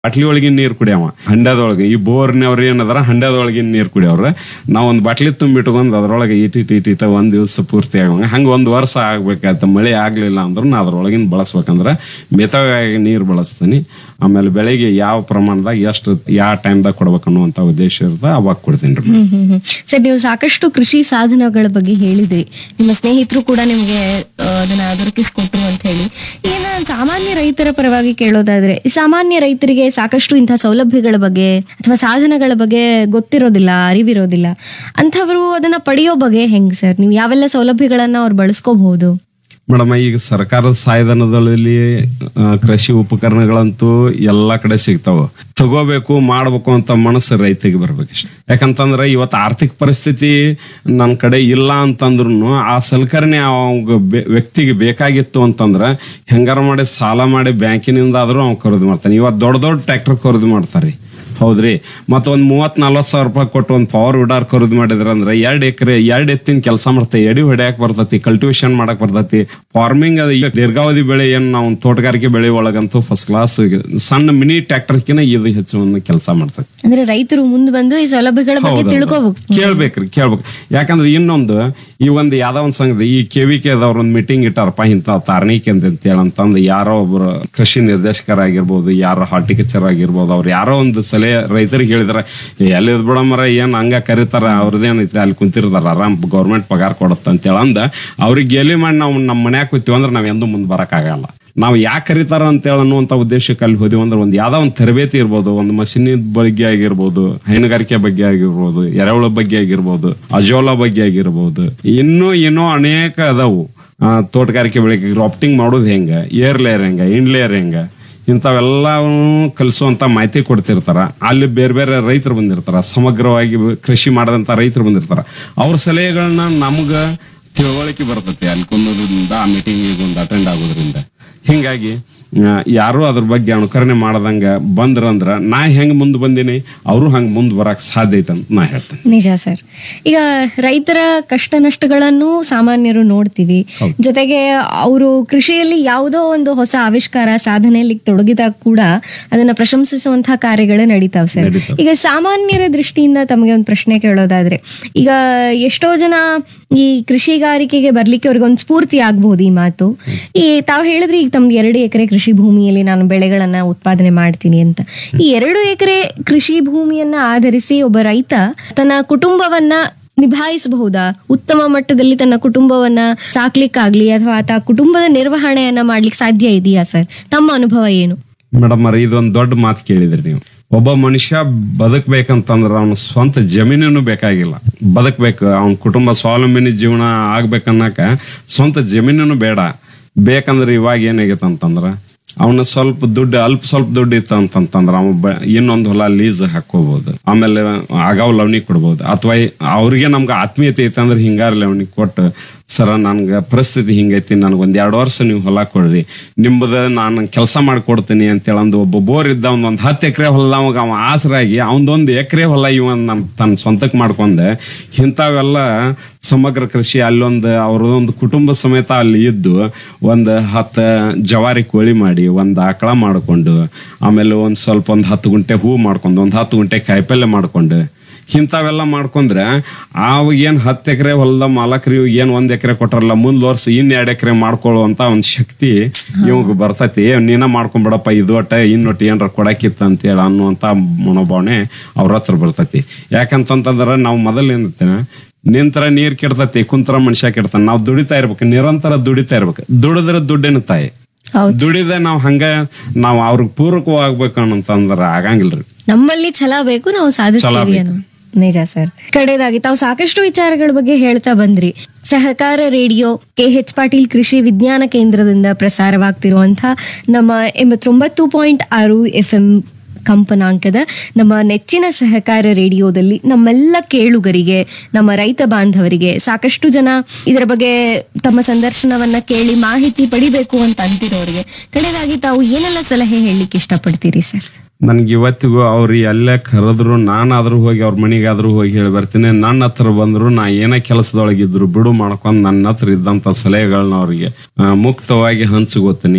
Bottle ಒಳಗಿನ ನೀರು ಕುಡಿಯವ ಹಂಡ್ಯದೊಳಗೆ ಈ ಬೋರ್ನವ್ರು ಏನದಾರ ಹಂಡ್ಯದೊಳಗಿನ ನೀರು ಕುಡಿಯವ್ರ ನಾವು ಒಂದು ಬಾಟ್ಲಿ ತುಂಬಿಟ್ಕೊಂಡು ಅದ್ರೊಳಗೆ ಇಟಿಟ್ ಇಟಿಟ ಒಂದ್ ದಿವಸ ಪೂರ್ತಿ ಆಗಂಗ ಹಂಗ ಒಂದ್ ವರ್ಷ ಆಗ್ಬೇಕಾಯ್ತು ಮಳೆ ಆಗ್ಲಿಲ್ಲ ಅಂದ್ರೂ ನಾ ಅದ್ರೊಳಗಿನ ಬಳಸ್ಬೇಕಂದ್ರ ಮಿತವಾಗಿ ನೀರು ಬಳಸ್ತೀನಿ ಆಮೇಲೆ ಬೆಳಿಗ್ಗೆ ಯಾವ ಪ್ರಮಾಣದಾಗ ಎಷ್ಟು ಯಾವ ಟೈಮ್ದಾಗ ಕೊಡ್ಬೇಕು ಅನ್ನುವಂಥ ಉದ್ದೇಶ ಇರುತ್ತೆ ಅವಾಗ ಕೊಡ್ತೀನಿ ರೀ ಹ್ಮ್ ಹ್ಮ್ ಹ್ಮ್ ಸರ್ ನೀವು ಸಾಕಷ್ಟು ಕೃಷಿ ಸಾಧನಗಳ ಬಗ್ಗೆ ಹೇಳಿದ್ರಿ ನಿಮ್ಮ ಸ್ನೇಹಿತರು ಕೂಡ ನಿಮ್ಗೆ ಆ, ಅದನ್ನ ದೊರಕಿಸ್ಕೊಟ್ರು ಅಂತ ಹೇಳಿ ಈಗ ನಾನು ಸಾಮಾನ್ಯ ರೈತರ ಪರವಾಗಿ ಕೇಳೋದಾದ್ರೆ ಸಾಮಾನ್ಯ ರೈತರಿಗೆ ಸಾಕಷ್ಟು ಇಂಥ ಸೌಲಭ್ಯಗಳ ಬಗ್ಗೆ ಅಥವಾ ಸಾಧನಗಳ ಬಗ್ಗೆ ಗೊತ್ತಿರೋದಿಲ್ಲ ಅರಿವಿರೋದಿಲ್ಲ ಅಂಥವರು ಅದನ್ನ ಪಡೆಯೋ ಬಗ್ಗೆ ಹೆಂಗ್ ಸರ್ ನೀವು ಯಾವೆಲ್ಲ ಸೌಲಭ್ಯಗಳನ್ನ ಅವ್ರು ಬಳಸ್ಕೋಬಹುದು ಮೇಡಮ್ ಈಗ ಸರ್ಕಾರದ ಸಹಾಯಧನದಲ್ಲಿ ಆ, ಕೃಷಿ ಉಪಕರಣಗಳಂತೂ ಎಲ್ಲಾ ಕಡೆ ಸಿಗ್ತಾವ ತಗೋಬೇಕು ಮಾಡ್ಬೇಕು ಅಂತ ಮನಸ್ಸು ರೈತಿಗೆ ಬರ್ಬೇಕಿಷ್ಟ ಯಾಕಂತಂದ್ರೆ ಇವತ್ತು ಆರ್ಥಿಕ ಪರಿಸ್ಥಿತಿ ನನ್ನ ಕಡೆ ಇಲ್ಲ ಅಂತಂದ್ರು ಆ ಸಲಕರಣೆ ಅವಾಗ ಬೆ- ವ್ಯಕ್ತಿಗೆ ಬೇಕಾಗಿತ್ತು ಅಂತಂದ್ರೆ ಹೆಂಗಾರ ಮಾಡಿ ಸಾಲ ಮಾಡಿ ಬ್ಯಾಂಕಿನಿಂದ ಆದ್ರೂ ಅವ್ನು ಖರೀದಿ ಮಾಡ್ತಾನೆ ಇವತ್ತು ದೊಡ್ಡ ದೊಡ್ಡ ಟ್ರ್ಯಾಕ್ಟರ್ ಖರೀದಿ ಮಾಡ್ತಾರೆ ಹೌದ್ರಿ ಮತ್ತ ಒಂದ್ ಮೂವತ್ ನಲ್ವತ್ ಸಾವಿರ ರೂಪಾಯಿ ಕೊಟ್ಟು ಒಂದ್ ಪವರ್ ವಿಡಾರ್ ಖರೀದಿ ಮಾಡಿದ್ರ ಅಂದ್ರೆ ಎರಡ್ ಎಕರೆ ಎರಡ್ ಎತ್ತಿನ ಕೆಲಸ ಮಾಡ್ತೇವೆ ಎಡಿ ಹೊಡ್ಯಾಕ್ ಬರ್ತೈತಿ ಕಲ್ಟಿವೇಶನ್ ಮಾಡಕ್ ಬರ್ತೈತಿ ಫಾರ್ಮಿಂಗ್ ಅದ ಈಗ ದೀರ್ಘಾವಧಿ ಬೆಳೆ ಏನ್ ನಾವು ತೋಟಗಾರಿಕೆ ಬೆಳೆ ಒಳಗಂತೂ ಫಸ್ಟ್ ಕ್ಲಾಸ್ ಸಣ್ಣ ಮಿನಿ ಟ್ರ್ಯಾಕ್ಟರ್ಕಿನ ಇದು ಹೆಚ್ಚು ಒಂದು ಕೆಲಸ ಮಾಡ್ತೈತಿ ಅಂದ್ರೆ ರೈತರು ಮುಂದೆ ಬಂದು ಈ ಸೌಲಭ್ಯಗಳ ಬಗ್ಗೆ ಹೌದೌದು. ತಿಳ್ಕೋಬೇಕು ಕೇಳ್ಬೇಕ್ರಿ ಕೇಳ್ಬೇಕು ಯಾಕಂದ್ರೆ ಇನ್ನೊಂದು ಈ ಒಂದು ಯಾವ್ದೋ ಒಂದ್ ಸಂಘದ ಈ ಕೆವಿಕೆ ದವ್ರ ಒಂದು ಮೀಟಿಂಗ್ ಇಟ್ಟಾರಪ್ಪ ಇಂತ ತಾರ್ಣಿಕೆ ಅಂತ ಹೇಳಿ ಅಂತಂದು ಯಾರೋ ಒಬ್ರು ಕೃಷಿ ನಿರ್ದೇಶಕರಾಗಿರ್ಬೋದು ಯಾರೋ ಹಾರ್ಟಿಕಲ್ಚರ್ ಆಗಿರ್ಬೋದು ಅವ್ರು ಯಾರೋ ಒಂದು ಸಲಹೆ ರೈತರಿಗೆ ಹೇಳಿದಾರ ಎಲ್ಲಿದ್ ಬಿಡಮರ ಏನ್ ಹಂಗ ಕರೀತಾರ ಅವ್ರದ್ದೇನೈತಿ ಅಲ್ಲಿ ಕುಂತಿರ್ತಾರ ಆರಾಮ್ ಗೌರ್ಮೆಂಟ್ ಪಗಾರ ಕೊಡುತ್ತ ಅಂತ ಹೇಳಿ ಅಂದ ಅವ್ರಿಗೆ ಗೆಲಿ ಮಾಡಿ ನಾವು ನಮ್ಮ ಮನ್ಯಾಗ ಕೂತೀವಿ ಅಂದ್ರೆ ನಾವ್ ಎಂದೂ ಮುಂದೆ ಬರಕ್ಕಾಗಲ್ಲ ನಾವು ಯಾಕೆ ಕರೀತಾರ ಅಂತೇಳಿ ಅನ್ನುವಂಥ ಉದ್ದೇಶಕ್ಕೆ ಅಲ್ಲಿ ಹೋದಿವಿ ಅಂದ್ರೆ ಒಂದು ಯಾವ್ದೋ ಒಂದು ತರಬೇತಿ ಇರ್ಬೋದು ಒಂದು ಮಷೀನ್ ಬಗ್ಗೆ ಆಗಿರ್ಬೋದು ಹೈನುಗಾರಿಕೆ ಬಗ್ಗೆ ಆಗಿರ್ಬೋದು ಎರೆಹುಳ ಬಗ್ಗೆ ಆಗಿರ್ಬೋದು ಅಜೋಲಾ ಬಗ್ಗೆ ಆಗಿರ್ಬೋದು ಇನ್ನೂ ಇನ್ನೂ ಅನೇಕ ಅದಾವು ಆ, ತೋಟಗಾರಿಕೆ ಬೆಳೆಗೆ ಗ್ರಾಫ್ಟಿಂಗ್ ಮಾಡೋದು ಹೆಂಗ ಏರ್ ಲೇಯರ್ ಹೆಂಗ ಇಂಡ್ ಲೇಯರ್ ಹೆಂಗ ಇಂಥವೆಲ್ಲವನ್ನೂ ಕಲಿಸುವಂತ ಮಾಹಿತಿ ಕೊಡ್ತಿರ್ತಾರ ಅಲ್ಲಿ ಬೇರೆ ಬೇರೆ ರೈತರು ಬಂದಿರ್ತಾರ ಸಮಗ್ರವಾಗಿ ಕೃಷಿ ಮಾಡದಂತ ರೈತರು ಬಂದಿರ್ತಾರ ಅವ್ರ ಸಲಹೆಗಳನ್ನ ನಮ್ಗ ತಿಳುವಳಿಕೆ ಬರ್ತೈತಿ ಅಲ್ಲಿ ಕುಂದ್ರೋದ್ರಿಂದ ಆ ಮೀಟಿಂಗ್ ಒಂದು ಅಟೆಂಡ್ ಆಗೋದ್ರಿಂದ ಹಿಂಗಾಗಿ ಆ, ಯಾರು ಅದ್ರ ಬಗ್ಗೆ ಅನುಕರಣೆ ಮಾಡದಂಗ ಬಂದ್ರಂದ್ರ ನಾ ಹೆಂಗ್ ಮುಂದ್ ಬಂದೀನಿ ಅವರು ಹಂಗ್ ಮುಂದ್ ಬರಕ್ ಸಾಧ್ಯ ಐತೆ ಅಂತ ನಾ ಹೇಳ್ತೇನೆ ನಿಜ ಸರ್ ಈಗ ರೈತರ ಕಷ್ಟ ನಷ್ಟಗಳನ್ನು ಸಾಮಾನ್ಯರು ನೋಡ್ತೀವಿ ಜೊತೆಗೆ ಅವರು ಕೃಷಿಯಲ್ಲಿ ಯಾವುದೋ ಒಂದು ಹೊಸ ಆವಿಷ್ಕಾರ ಸಾಧನೆಯಲ್ಲಿ ತೊಡಗಿದಾಗ ಕೂಡ ಅದನ್ನ ಪ್ರಶಂಸಿಸುವಂತಹ ಕಾರ್ಯಗಳು ನಡೀತಾವ್ ಸರ್ ನಡೀತಾವ್. ಈಗ ಸಾಮಾನ್ಯರ ದೃಷ್ಟಿಯಿಂದ ತಮಗೆ ಒಂದು ಪ್ರಶ್ನೆ ಕೇಳೋದಾದ್ರೆ ಈಗ ಎಷ್ಟೋ ಜನ ಈ ಕೃಷಿಗಾರಿಕೆಗೆ ಬರ್ಲಿಕ್ಕೆ ಅವ್ರಿಗೆ ಒಂದು ಸ್ಫೂರ್ತಿ ಆಗ್ಬಹುದು ಈ ಮಾತು ಈ ತಾವು ಹೇಳಿದ್ರಿ ಈಗ ತಮ್ದು ಎರಡು ಎಕರೆ ಕೃಷಿ ಭೂಮಿಯಲ್ಲಿ ನಾನು ಬೆಳೆಗಳನ್ನ ಉತ್ಪಾದನೆ ಮಾಡ್ತೀನಿ ಅಂತ ಈ ಎರಡು ಎಕರೆ ಕೃಷಿ ಭೂಮಿಯನ್ನ ಆಧರಿಸಿ ಒಬ್ಬ ರೈತ ತನ್ನ ಕುಟುಂಬವನ್ನ ನಿಭಾಯಿಸಬಹುದಾ ಉತ್ತಮ ಮಟ್ಟದಲ್ಲಿ ತನ್ನ ಕುಟುಂಬವನ್ನ ಸಾಕ್ಲಿಕ್ಕಾಗ್ಲಿ ಅಥವಾ ಆತ ಕುಟುಂಬದ ನಿರ್ವಹಣೆಯನ್ನ ಮಾಡ್ಲಿಕ್ಕೆ ಸಾಧ್ಯ ಇದೆಯಾ ಸರ್ ತಮ್ಮ ಅನುಭವ ಏನು ಮೇಡಮ್ ಅವ್ರ ಇದೊಂದು ದೊಡ್ಡ ಮಾತು ಕೇಳಿದ್ರಿ ನೀವು ಒಬ್ಬ ಮನುಷ್ಯ ಬದುಕ್ಬೇಕಂತಂದ್ರ ಅವನ ಸ್ವಂತ ಜಮೀನೇನು ಬೇಕಾಗಿಲ್ಲ ಬದುಕ್ಬೇಕು ಅವನ ಕುಟುಂಬ ಸ್ವಾವಲಂಬಿನಿ ಜೀವನ ಆಗ್ಬೇಕನ್ನಕ ಸ್ವಂತ ಜಮೀನೇನು ಬೇಡ ಬೇಕಂದ್ರೆ ಇವಾಗ ಏನಾಗೈತೆ ಅಂತಂದ್ರ ಅವನ ಸ್ವಲ್ಪ ದುಡ್ಡು ಅಲ್ಪ ಸ್ವಲ್ಪ ದುಡ್ಡು ಇತ್ತು ಅಂತಂತಂದ್ರ ಅವ ಬ- ಇನ್ನೊಂದು ಹೊಲ ಲೀಸ್ ಹಾಕೋಬಹುದು ಆಮೇಲೆ ಆಗಾವ್ ಲವಣಿ ಕೊಡ್ಬೋದು ಅಥವಾ ಅವ್ರಿಗೆ ನಮ್ಗೆ ಆತ್ಮೀಯತೆ ಐತೆ ಅಂದ್ರೆ ಹಿಂಗಾರ ಲವಣಿ ಕೊಟ್ಟು ಸರ ನನ್ಗೆ ಪರಿಸ್ಥಿತಿ ಹಿಂಗೈತಿ ನನಗೆ ಒಂದ್ ಎರಡು ವರ್ಷ ನೀವು ಹೊಲ ಕೊಡ್ರಿ ನಿಮ್ಮದ ನಾನು ಕೆಲಸ ಮಾಡಿಕೊಡ್ತೀನಿ ಅಂತೇಳಿ ಅಂದು ಒಬ್ಬ ಬೋರ್ ಇದ್ದ ಒಂದ್ ಒಂದ್ ಹತ್ತು ಎಕರೆ ಹೊಲದವಾಗ ಅವ ಆಸರಾಗಿ ಅವನದೊಂದು ಎಕರೆ ಹೊಲ ಇವನ್ ನಮ್ ತನ್ನ ಸ್ವಂತಕ್ಕೆ ಮಾಡ್ಕೊಂಡೆ ಇಂಥವೆಲ್ಲ ಸಮಗ್ರ ಕೃಷಿ ಅಲ್ಲೊಂದು ಅವ್ರದೊಂದು ಕುಟುಂಬ ಸಮೇತ ಅಲ್ಲಿ ಇದ್ದು ಒಂದು ಹತ್ತು ಜವಾರಿ ಕೋಳಿ ಮಾಡಿ ಒಂದು ಆಕಳ ಮಾಡ್ಕೊಂಡು ಆಮೇಲೆ ಒಂದ್ ಸ್ವಲ್ಪ ಒಂದು ಹತ್ತು ಗುಂಟೆ ಹೂ ಮಾಡ್ಕೊಂಡು ಒಂದು ಹತ್ತು ಗುಂಟೆ ಕಾಯಿಪಲ್ಯ ಮಾಡ್ಕೊಂಡು ಇಂಥವೆಲ್ಲ ಮಾಡ್ಕೊಂಡ್ರೆ ಅವಾಗ ಏನ್ ಹತ್ತು ಎಕರೆ ಹೊಲದ ಮಾಲಕರು ಏನ್ ಒಂದ್ ಎಕರೆ ಕೊಟ್ರಲ್ಲ ಮುಂದ್ ವರ್ಷ ಇನ್ ಎರಡ್ ಎಕರೆ ಮಾಡ್ಕೊಳ್ಳುವಂತ ಒಂದ್ ಶಕ್ತಿ ಇವಾಗ ಬರ್ತೈತಿ ಏ, ನೀನ ಮಾಡ್ಕೊಂಡ್ಬಿಡಪ್ಪ ಇದು ಒಟ್ಟ ಇನ್ನೊಟ್ಟು ಏನ್ರ ಕೊಡಕಿತ್ತ ಅಂತೇಳಿ ಅನ್ನುವಂತ ಮನೋಭಾವನೆ ಅವ್ರ ಹತ್ರ ಬರ್ತೈತಿ ಯಾಕಂತಂತಂದ್ರ ನಾವು ಮೊದಲು ಏನಿರ್ತೇನೆ ನಿಂತರ ನೀರ್ ಕೆಡ್ತೈತಿ ಕುಂತರ ಮನುಷ್ಯ ಕೆಡ್ತಾನೆ ನಾವು ದುಡಿತಾ ಇರ್ಬೇಕು ನಿರಂತರ ದುಡಿತಾ ಇರ್ಬೇಕು ದುಡಿದ್ರೆ ದುಡ್ಡಿನ ತಾಯಿ ಹೌದು ದುಡಿದ ನಾವ್ ಹಂಗ ನಾವ್ ಅವ್ರಿಗೆ ಪೂರಕವಾಗ್ಬೇಕು ಅನ್ನಂತಂದ್ರ ಆಗಂಗಿಲ್ರಿ ನಮ್ಮಲ್ಲಿ ಛಲ ಬೇಕು ನಾವು ಸಾಧಿಸ್ತೀವಿ ಅನ್ನೋ ನಿಜ ಸರ್ ಕಡೆಯದಾಗಿ ತಾವು ಸಾಕಷ್ಟು ವಿಚಾರಗಳ ಬಗ್ಗೆ ಹೇಳ್ತಾ ಬಂದ್ರಿ ಸಹಕಾರ ರೇಡಿಯೋ ಕೆ ಎಚ್ ಪಾಟೀಲ್ ಕೃಷಿ ವಿಜ್ಞಾನ ಕೇಂದ್ರದಿಂದ ಪ್ರಸಾರವಾಗ್ತಿರುವಂತಹ ನಮ್ಮ ಎಂಬತ್ತೊಂಬತ್ತು ಪಾಯಿಂಟ್ ಆರು ಎಫ್ ಎಂ ಕಂಪನಾಂಕದ ನಮ್ಮ ನೆಚ್ಚಿನ ಸಹಕಾರ ರೇಡಿಯೋದಲ್ಲಿ ನಮ್ಮೆಲ್ಲ ಕೇಳುಗರಿಗೆ ನಮ್ಮ ರೈತ ಬಾಂಧವರಿಗೆ ಸಾಕಷ್ಟು ಜನ ಇದರ ಬಗ್ಗೆ ತಮ್ಮ ಸಂದರ್ಶನವನ್ನ ಕೇಳಿ ಮಾಹಿತಿ ಪಡಿಬೇಕು ಅಂತ ಅಂತಿರೋರಿಗೆ ಕಡೆಯದಾಗಿ ತಾವು ಏನೆಲ್ಲ ಸಲಹೆ ಹೇಳಲಿಕ್ಕೆ ಇಷ್ಟಪಡ್ತೀರಿ ಸರ್ ನನ್ಗೆ ಇವತ್ತಿಗೂ ಅವ್ರು ಎಲ್ಲೇ ಕರೆದ್ರು ನಾನಾದ್ರೂ ಹೋಗಿ ಅವ್ರ ಮನೆಗಾದ್ರೂ ಹೋಗಿ ಹೇಳಿ ಬರ್ತೀನಿ ನನ್ನ ಹತ್ರ ಬಂದ್ರು ನಾ ಏನೇ ಕೆಲಸದೊಳಗಿದ್ರು ಬಿಡು ಮಾಡ್ಕೊಂಡ್ ನನ್ನ ಹತ್ರ ಇದ್ದಂತ ಸಲಹೆಗಳನ್ನ ಅವ್ರಿಗೆ ಆ, ಮುಕ್ತವಾಗಿ ಹಂಚ್ಕೋತೀನಿ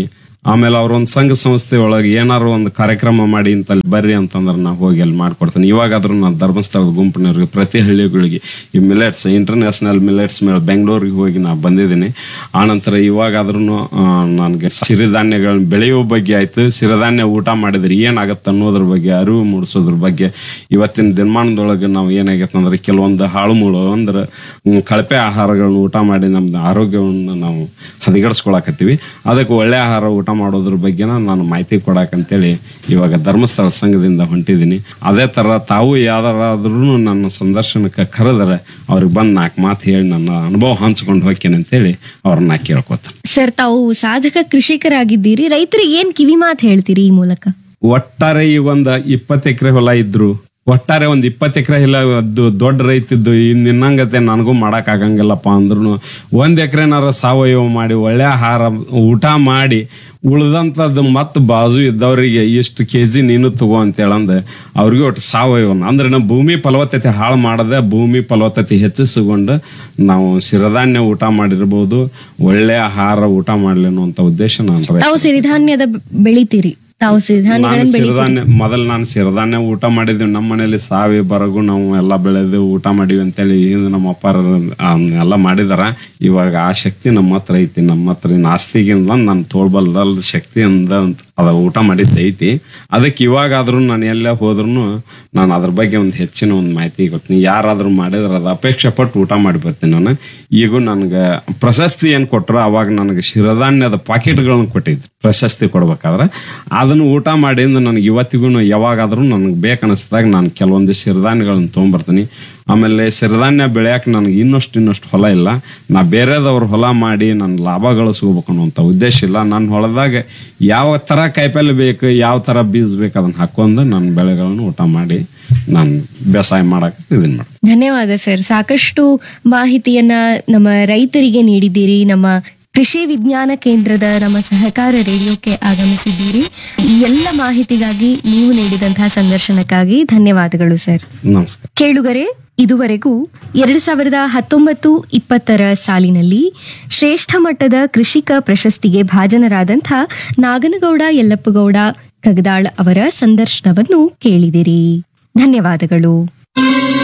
ಆಮೇಲೆ ಅವ್ರ ಒಂದು ಸಂಘ ಸಂಸ್ಥೆ ಒಳಗೆ ಏನಾರು ಒಂದು ಕಾರ್ಯಕ್ರಮ ಮಾಡಿ ಇಂತಲ್ಲಿ ಬರ್ರಿ ಅಂತಂದ್ರೆ ನಾ ಹೋಗಿ ಅಲ್ಲಿ ಮಾಡ್ಕೊಡ್ತೀನಿ ಇವಾಗಾದ್ರೂ ನಾನು ಧರ್ಮಸ್ಥಳದ ಗುಂಪಿನವ್ರಿಗೆ ಪ್ರತಿ ಹಳ್ಳಿಗಳಿಗೆ ಈ ಮಿಲೆಟ್ಸ್ ಇಂಟರ್ನ್ಯಾಷನಲ್ ಮಿಲೆಟ್ಸ್ ಮೇಲೆ ಬೆಂಗಳೂರಿಗೆ ಹೋಗಿ ನಾ ಬಂದಿದ್ದೀನಿ ಆನಂತರ ಇವಾಗಾದ್ರೂ ನನಗೆ ಸಿರಿಧಾನ್ಯಗಳನ್ನ ಬೆಳೆಯುವ ಬಗ್ಗೆ ಆಯ್ತು ಸಿರಿಧಾನ್ಯ ಊಟ ಮಾಡಿದ್ರೆ ಏನಾಗತ್ತೆ ಅನ್ನೋದ್ರ ಬಗ್ಗೆ ಅರಿವು ಮೂಡಿಸೋದ್ರ ಬಗ್ಗೆ ಇವತ್ತಿನ ದಿನಮಾನದೊಳಗೆ ನಾವು ಏನಾಗತ್ತೆ ಅಂದ್ರೆ ಕೆಲವೊಂದು ಹಾಳುಮೂಳು ಅಂದ್ರೆ ಹ್ಮ್, ಕಳಪೆ ಆಹಾರಗಳನ್ನ ಊಟ ಮಾಡಿ ನಮ್ದು ಆರೋಗ್ಯವನ್ನು ನಾವು ಹದಗೆಡಿಸ್ಕೊಳಕತ್ತೀವಿ ಅದಕ್ಕೆ ಒಳ್ಳೆ ಆಹಾರ ಊಟ ಮಾಡೋದ್ರ ಬಗ್ಗೆನ ನಾನು ಮಾಹಿತಿ ಕೊಡಕಂತೇಳಿ ಇವಾಗ ಧರ್ಮಸ್ಥಳ ಸಂಘದಿಂದ ಹೊಂಟಿದ್ದೀನಿ ಅದೇ ಥರ ತಾವು ಯಾವ್ದಾರಾದ್ರೂ ನನ್ನ ಸಂದರ್ಶನಕ್ಕೆ ಕರೆದರೆ ಅವ್ರಿಗೆ ಬಂದು ನಾಲ್ಕು ಮಾತು ಹೇಳಿ ನನ್ನ ಅನುಭವ ಹಂಚ್ಕೊಂಡು ಹೋಗ್ತೇನೆ ಅಂತೇಳಿ ಅವ್ರನ್ನ ಕೇಳ್ಕೊತ ಸರ್ ತಾವು ಸಾಧಕ ಕೃಷಿಕರಾಗಿದ್ದೀರಿ ರೈತರಿಗೆ ಏನ್ ಕಿವಿ ಮಾತು ಹೇಳ್ತೀರಿ ಈ ಮೂಲಕ ಒಟ್ಟಾರೆ ಈ ಒಂದು ಇಪ್ಪತ್ತು ಎಕರೆ ಹೊಲ ಇದ್ರು ಒಟ್ಟಾರೆ ಒಂದು ಇಪ್ಪತ್ತು ಎಕರೆ ಹೊಲ ಅದು ದೊಡ್ಡ ರೈತಿದ್ದು ಇನ್ನು ನಿನ್ನಂಗತೆ ನನಗೂ ಮಾಡಕ್ ಆಗಂಗಿಲ್ಲಪ್ಪ ಅಂದ್ರೂ ಒಂದ್ ಎಕರೆನಾರ ಸಾವಯವ ಮಾಡಿ ಒಳ್ಳೆ ಆಹಾರ ಊಟ ಮಾಡಿ ಉಳ್ದಂಥದ್ದು ಮತ್ತೆ ಬಾಜು ಇದ್ದವರಿಗೆ ಇಷ್ಟು ಕೆ ಜಿ ನೀನು ತಗೋ ಅಂತೇಳಂದು ಅವ್ರಿಗೆ ಒಟ್ಟು ಸಾವಯವ ಅಂದ್ರೆ ನಾವು ಭೂಮಿ ಫಲವತ್ತತೆ ಹಾಳು ಮಾಡದೆ ಭೂಮಿ ಫಲವತ್ತತೆ ಹೆಚ್ಚಿಸಿಕೊಂಡು ನಾವು ಸಿರಿಧಾನ್ಯ ಊಟ ಮಾಡಿರ್ಬೋದು ಒಳ್ಳೆ ಆಹಾರ ಊಟ ಮಾಡ್ಲಿ ಅನ್ನುವಂಥ ಉದ್ದೇಶ ನಾನು ರೈತ ತಾವು ಸಿರಿಧಾನ್ಯದ ಬ- ಬೆಳಿತೀರಿ ತಾವು ನಾನು ಸಿರಿಧಾನ್ಯಗಳನ್ನ ಬೆಳಿತೀರಿ ಸಿರಿಧಾನ್ಯ ಮೊದಲು ನಾನು ಸಿರಿಧಾನ್ಯ ಊಟ ಮಾಡಿದ್ವಿ ನಮ್ಮ ಮನೇಲಿ ಸಾವಿ ಬರಗು ನಾವು ಎಲ್ಲ ಬೆಳೆದು ಊಟ ಮಾಡಿವಿ ಅಂತೇಳಿ ಹಿಂದೆ ನಮ್ಮ ಅಪ್ಪಾರ ಎಲ್ಲ ಮಾಡಿದಾರ ಇವಾಗ ಆ ಶಕ್ತಿ ನಮ್ಮ ಹತ್ರ ಐತಿ ನಮ್ಮ ಹತ್ರ ಇನ್ನು ಆಸ್ತಿಗಿಂತ ನನ್ನ ತೋಳ್ಬಲ್ದಲ್ ಶಕ್ತಿಯಿಂದ ಅದ ಊಟ ಮಾಡಿದ್ದು ಐತಿ ಅದಕ್ಕೆ ಇವಾಗಾದ್ರೂ ನಾನು ಎಲ್ಲೇ ಹೋದ್ರೂ ನಾನು ಅದ್ರ ಬಗ್ಗೆ ಒಂದು ಹೆಚ್ಚಿನ ಒಂದು ಮಾಹಿತಿ ಕೊಡ್ತೀನಿ ಯಾರಾದ್ರೂ ಮಾಡಿದ್ರೆ ಅದು ಅಪೇಕ್ಷೆ ಪಟ್ಟು ಊಟ ಮಾಡಿ ಬರ್ತೀನಿ ನಾನು ಈಗ ನನಗೆ ಪ್ರಶಸ್ತಿ ಏನು ಕೊಟ್ಟರು ಅವಾಗ ನನಗೆ ಸಿರಿಧಾನ್ಯದ ಪಾಕೆಟ್ಗಳನ್ನ ಕೊಟ್ಟಿದ್ರು ಪ್ರಶಸ್ತಿ ಕೊಡ್ಬೇಕಾದ್ರೆ ಅದನ್ನು ಊಟ ಮಾಡಿಂದ ನನಗೆ ಇವತ್ತಿಗೂ ಯಾವಾಗಾದ್ರೂ ನನಗೆ ಬೇಕನ್ನಿಸ್ದಾಗ ನಾನು ಕೆಲವೊಂದು ಸಿರಿಧಾನ್ಯಗಳನ್ನ ತೊಗೊಂಬರ್ತೀನಿ ಆಮೇಲೆ ಸಿರಿಧಾನ್ಯ ಬೆಳೆಯಕ್ಕೆ ನನಗೆ ಇನ್ನಷ್ಟು ಇನ್ನಷ್ಟು ಹೊಲ ಇಲ್ಲ ನಾ ಬೇರೆದವ್ರ ಹೊಲ ಮಾಡಿ ನಾನು ಲಾಭ ಗಳಿಸ್ಕೋಬೇಕು ಅನ್ನುವಂಥ ಉದ್ದೇಶ ಇಲ್ಲ ನನ್ನ ಹೊಲದಾಗ ಯಾವ ಥರ ಕಾಯಿಪಲ್ಲೆ ಬೇಕು ಯಾವ ಥರ ಬೀಜ ಬೇಕು ಅದನ್ನು ಹಾಕೊಂಡು ನನ್ನ ಬೆಳೆಗಳನ್ನು ಊಟ ಮಾಡಿ ನಾನು ಬೇಸಾಯ ಮಾಡಕ್ಕೆ ಇದನ್ನು ಮಾಡಿ ಧನ್ಯವಾದ ಸರ್ ಸಾಕಷ್ಟು ಮಾಹಿತಿಯನ್ನ ನಮ್ಮ ರೈತರಿಗೆ ನೀಡಿದ್ದೀರಿ ನಮ್ಮ ಕೃಷಿ ವಿಜ್ಞಾನ ಕೇಂದ್ರದ ನಮ್ಮ ಸಹಕಾರ ರೇಡಿಯೋಕ್ಕೆ ಆಗಮಿಸಿದ್ದೀರಿ ಈ ಎಲ್ಲ ಮಾಹಿತಿಗಾಗಿ ನೀವು ನೀಡಿದಂತಹ ಸಂದರ್ಶನಕ್ಕಾಗಿ ಧನ್ಯವಾದಗಳು ಸರ್ ನಮಸ್ಕಾರ ಕೇಳುಗರೆ ಇದುವರೆಗೂ ಎರಡು ಸಾವಿರದ ಹತ್ತೊಂಬತ್ತು ಇಪ್ಪತ್ತರ ಸಾಲಿನಲ್ಲಿ ಶ್ರೇಷ್ಠ ಮಟ್ಟದ ಕೃಷಿಕ ಪ್ರಶಸ್ತಿಗೆ ಭಾಜನರಾದಂಥ ನಾಗನಗೌಡ ಯಲ್ಲಪ್ಪಗೌಡ ಕಗದಾಳ್ ಅವರ ಸಂದರ್ಶನವನ್ನು ಕೇಳಿದಿರಿ ಧನ್ಯವಾದಗಳು